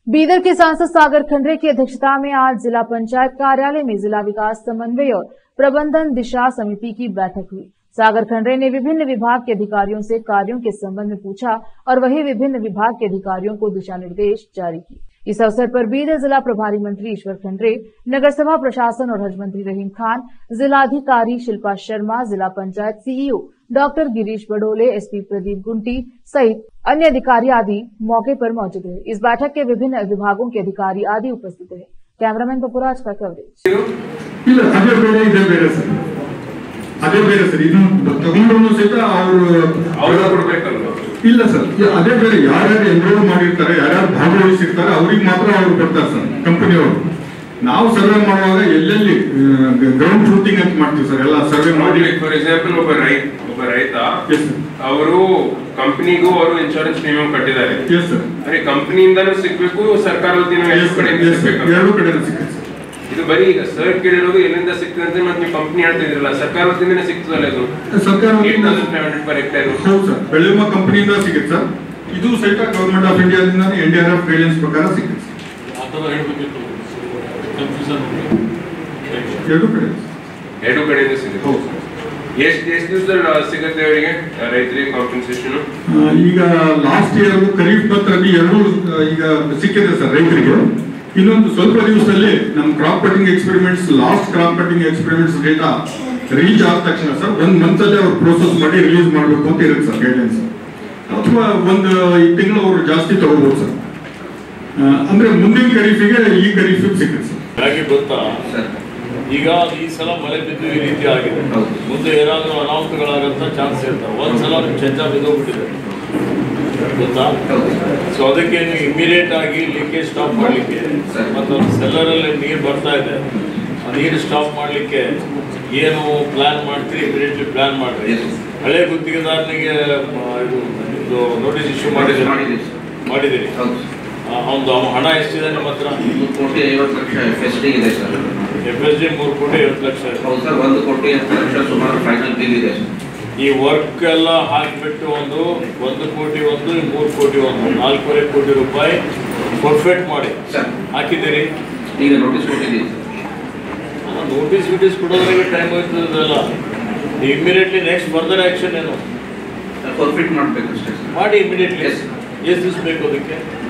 बीदर के सांसद सागर खंडरे की अध्यक्षता में आज जिला पंचायत कार्यालय में जिला विकास समन्वय और प्रबंधन दिशा समिति की बैठक हुई सागर खंडरे ने विभिन्न विभाग के अधिकारियों से कार्यों के संबंध में पूछा और वही विभिन्न विभाग के अधिकारियों को दिशा निर्देश जारी किए इस अवसर पर बीदर जिला प्रभारी मंत्री ईश्वर खंडरे नगर सभा प्रशासन और हज मंत्री रहीम खान जिलाधिकारी शिल्पा शर्मा जिला panchayat CEO doctor Girish Badole SP Pradeep Gunti सहित अन्य अधिकारी आदि मौके पर मौजूद रहे इस बैठक के विभिन्न विभागों के अधिकारी आदि उपस्थित रहे कैमरामैन पपुराज का कवरेज ಇಲ್ಲ ಅದೇ ಬೇರೆ ಇದೇ ಬೇರೆ ಸರ್ ಅದೇ ಬೇರೆ ಸರ್ ಇದು ತಗೊಂಡ್ರು ಸಹಿತ ಅವರು ಅವ್ರಿಗೆ ಕೊಡ್ಬೇಕಲ್ವಾ ಇಲ್ಲ ಸರ್ ಇ- ಅದೇ ಬೇರೆ ಯಾರ್ಯಾರು ಎನ್ರೋಲ್ ಮಾಡಿರ್ತಾರೆ ಯಾರ್ಯಾರು ಭಾಗವಹಿಸಿರ್ತಾರೆ ಅವ್ರಿಗೆ ಮಾತ್ರ ಅವ್ರು ಕೊಡ್ತಾರೆ ಸರ್ ಕಂಪನಿಯವರು ನಾವು ಸರ್ವೆ ಮಾಡುವಾಗ ಎಲ್ಲೆಲ್ಲಿ ಗ್ರೌಂಡ್ ಶೂಟಿಂಗ್ ಅಂತ ಮಾಡ್ತೀವಿ ಸರ್ ಎಲ್ಲ ಸರ್ವೆ ಮಾಡಿ ಫಾರ್ ಎಕ್ಸಾಂಪಲ್ ಒಬ್ಬ ರೈತ ಒಬ್ಬ ರೈತ ಎಸ್ ಸರ್ ಅವರು ಕಂಪನಿಗೂ ಅವರು ಇನ್ಶೂರೆನ್ಸ್ ಪ್ರೀಮಿಯಂ ಕಟ್ಟಿದ್ದಾರೆ ಎಸ್ ಸರ್ ಅರೆ ಕಂಪನಿಯಿಂದನೂ ಸಿಗ್ಬೇಕು ಸರ್ಕಾರ ವತಿಯಿಂದ ಎರಡು ಕಡೆಯಿಂದ ಸಿಗ್ಬೇಕು ಎರಡು ಕಡೆ ಸಿಗುತ್ತೆ ಸರ್ ಇದು ಬರೀ ಈಗ ಸರ್ ಕೇಳಿರೋದು ಎಲ್ಲಿಂದ ಸಿಗ್ತದೆ ಅಂತ ಮತ್ತೆ ನೀವು ಕಂಪನಿ ಹೇಳ್ತಿದ್ರಲ್ಲ ಸರ್ಕಾರ ವತಿಯಿಂದನೇ ಸಿಗ್ತದಲ್ಲ ಇದು ಸರ್ಕಾರ ಏಟ್ ವತಿಯಿಂದ- thousand five hundred per hectare ಹೌದು ಸರ್ ಬೆಳೆಯುವ ಕಂಪನಿಯಿಂದ ಸಿಗುತ್ತೆ ಸರ್ ಇದು ಸಹಿತ ಗವರ್ಮೆಂಟ್ ಆಫ್ ಇಂಡಿಯಾದಿಂದ N D R F guidance ಪ್ರಕಾರ ಸಿಗುತ್ತೆ ಸರ್ ಆ ಥರ ಹೇಳ್ಬೇಕಿತ್ತು ಕನ್ಫ್ಯೂಷನ್ ಎರಡು ಕಡೆ ಎರಡು ಕಡೆಯಿಂದ ಸಿಗುತ್ತೆ ಹೌದು ಸರ್ ಎಷ್ಟು ಎಷ್ಟು ದಿವಸ ಸಿಗುತ್ತೆ ಅವರಿಗೆ ರೈತರಿಗೆ ಕಾಂಪನ್ಸೇಷನ್ ಆ, ಈಗ ಲಾಸ್ಟ್ ಇಯರ್ ಖರೀಫ್ ಮತ್ತು ರಬಿ ಎರಡೂ ಆ, ಈಗ ಸಿಕ್ಕಿದೆ ಸರ್ ರೈತರಿಗೆ ಇನ್ನೊಂದು ಸ್ವಲ್ಪ ದಿವಸದಲ್ಲಿ ನಮ್ಮ crop cutting experiments last crop cutting experiments data reach ಆದ ತಕ್ಷಣ ಸರ್ ಒಂದ್ ಮಂತ್ ಅಲ್ಲಿ ಅವ್ರು ಪ್ರೋಸೆಸ್ ಮಾಡಿ ರಿಲೀಸ್ ಮಾಡಬೇಕು ಅಂತ ಇರುತ್ತೆ ಸರ್ ಗೈಡ್ಲೈನ್ಸ್ ಅಥವಾ ಒಂದು ಈ ತಿಂಗಳು ಅವರು ಜಾಸ್ತಿ ತಗೋಬಹುದು ಸರ್ ಆ, ಅಂದ್ರೆ ಮುಂದಿನ ಖರೀಫಿಗೆ ಈ ಖರೀಫಿಗೆ ಸಿಗುತ್ತೆ ಸರ್ ಯಾಕೆ ಗೊತ್ತಾ ಈಗ ಈ ಸಲ ಮಳೆ ಬಿದ್ದು ಈ ರೀತಿ ಆಗಿದೆ ಮುಂದೆ ಏನಾದರೂ ಅನಾಹುತಗಳಾಗಂತ ಚಾನ್ಸ್ ಇರ್ತಾವೆ ಒಂದ್ಸಲ ಚೆಂಚ ಬಿದ್ದೋಗ್ಬಿಟ್ಟಿದೆ ಗೊತ್ತಾ ಸೊ ಅದಕ್ಕೆ ನೀವು ಇಮಿಡಿಯೇಟ್ ಆಗಿ ಲೀಕೇಜ್ ಸ್ಟಾಪ್ ಮಾಡಲಿಕ್ಕೆ ಮತ್ತು ಸೆಲ್ಲರಲ್ಲಿ ನೀರು ಬರ್ತಾ ಇದೆ ಆ ನೀರು ಸ್ಟಾಪ್ ಮಾಡಲಿಕ್ಕೆ ಏನು ಪ್ಲಾನ್ ಮಾಡ್ತೀರಿ ಇಮಿಡಿಯೇಟ್ಲಿ ಪ್ಲಾನ್ ಮಾಡ್ರಿ ಹಳೆ ಗುತ್ತಿಗೆದಾರನಿಗೆ ಮ, ಇದು ನಿಮ್ದು ನೋಟಿಸ್ ಇಶ್ಯೂ ಮಾಡಿದ್ದೀರಿ ಮಾಡಿದ್ದೀರಿ ಅವನು ಹಣ ಎಷ್ಟಿದೆ ನಿಮ್ಮ ಹತ್ರ ಒಂದು ಕೋಟಿ ಐವತ್ತು ಲಕ್ಷ ಎಫ್ ಎಸ್ ಡಿ ಇದೆ ಸರ್ ಎಫ್ ಎಸ್ ಡಿ ಮೂರು ಕೋಟಿ ಐವತ್ತು ಲಕ್ಷ ಇದೆ. ಹೌದು ಸರ್ ಒಂದು ಕೋಟಿ ಹತ್ತು ಲಕ್ಷ ಸುಮಾರು ಫೈನಲ್ ಬಿಲ್ ಇದೆ ಸರ್ ಈ ವರ್ಕ್ ಎಲ್ಲ ಹಾಕಿಬಿಟ್ಟು ಒಂದು ಒಂದು ಕೋಟಿ ಒಂದು ಮೂರು ಕೋಟಿ ಒಂದು ನಾಲ್ಕೂವರೆ ಕೋಟಿ ರೂಪಾಯಿ ಪರ್ಫೆಕ್ಟ್ ಮಾಡಿ ಸರ್ ಹಾಕಿದ್ದೀರಿ ಈಗ ನೋಟಿಸ್ ಕೊಟ್ಟಿದ್ದೀವಿ ನೋಟಿಸ್ ಗಿಟೀಸ್ ಕೊಡೋದ್ರಿಗೆ ಟೈಮ್ ಹೋಗ್ತದಲ್ಲ ಇಮಿಡಿಯೇಟ್ಲಿ ನೆಕ್ಸ್ಟ್ ಫರ್ದರ್ ಆ್ಯಕ್ಷನ್ ಏನು ಸರ್ ಪರ್ಫೆಕ್ಟ್ ಮಾಡಬೇಕು ಅಷ್ಟೇ ಸರ್ ಮಾಡಿ ಇಮಿಡಿಯೇಟ್ಲಿ Yes. ಎಷ್ಟು ದಿವಸ ಬೇಕು ಅದಕ್ಕೆ